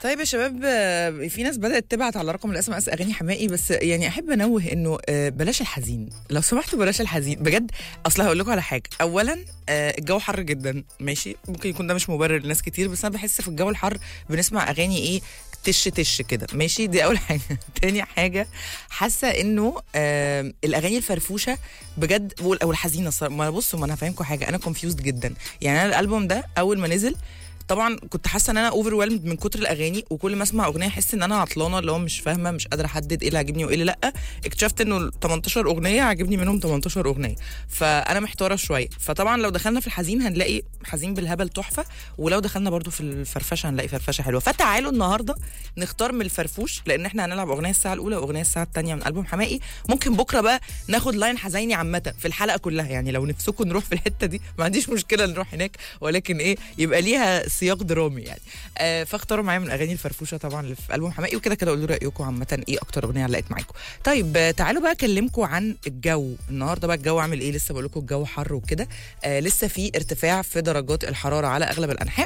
طيب يا شباب آه، في ناس بدات تبعت على رقم الاس ام اس اغاني حمائي بس يعني احب انوه انه آه، بلاش الحزين لو سمحتوا بلاش الحزين بجد اصل هقول لكم على حاجه اولا آه، الجو حر جدا ماشي ممكن يكون ده مش مبرر لناس كتير بس انا بحس في الجو الحر بنسمع اغاني ايه تش تش كده ماشي دي اول حاجه تاني حاجه حاسه انه آه الاغاني الفرفوشه بجد وال- او الحزينه الصراحة. ما بصوا ما انا هفهمكم حاجه انا كونفيوزد جدا يعني انا الالبوم ده اول ما نزل طبعا كنت حاسه ان انا اوفر من كتر الاغاني وكل ما اسمع اغنيه احس ان انا عطلانه اللي هو مش فاهمه مش قادره احدد ايه اللي عاجبني وايه اللي لا اكتشفت انه ال 18 اغنيه عاجبني منهم 18 اغنيه فانا محتاره شويه فطبعا لو دخلنا في الحزين هنلاقي حزين بالهبل تحفه ولو دخلنا برضو في الفرفشه هنلاقي فرفشه حلوه فتعالوا النهارده نختار من الفرفوش لان احنا هنلعب اغنيه الساعه الاولى واغنيه الساعه الثانيه من البوم حمائي ممكن بكره بقى ناخد لاين حزيني عامه في الحلقه كلها يعني لو نفسكم نروح في الحته دي ما عنديش مشكله نروح هناك ولكن ايه يبقى ليها سياق درامي يعني آه فاختاروا معايا من الاغاني الفرفوشه طبعا اللي في البوم حمائي وكده كده قولوا رايكم عامه ايه اكتر اغنيه علقت معاكم طيب آه تعالوا بقى اكلمكم عن الجو النهارده بقى الجو عامل ايه لسه بقول لكم الجو حر وكده آه لسه في ارتفاع في درجات الحراره على اغلب الانحاء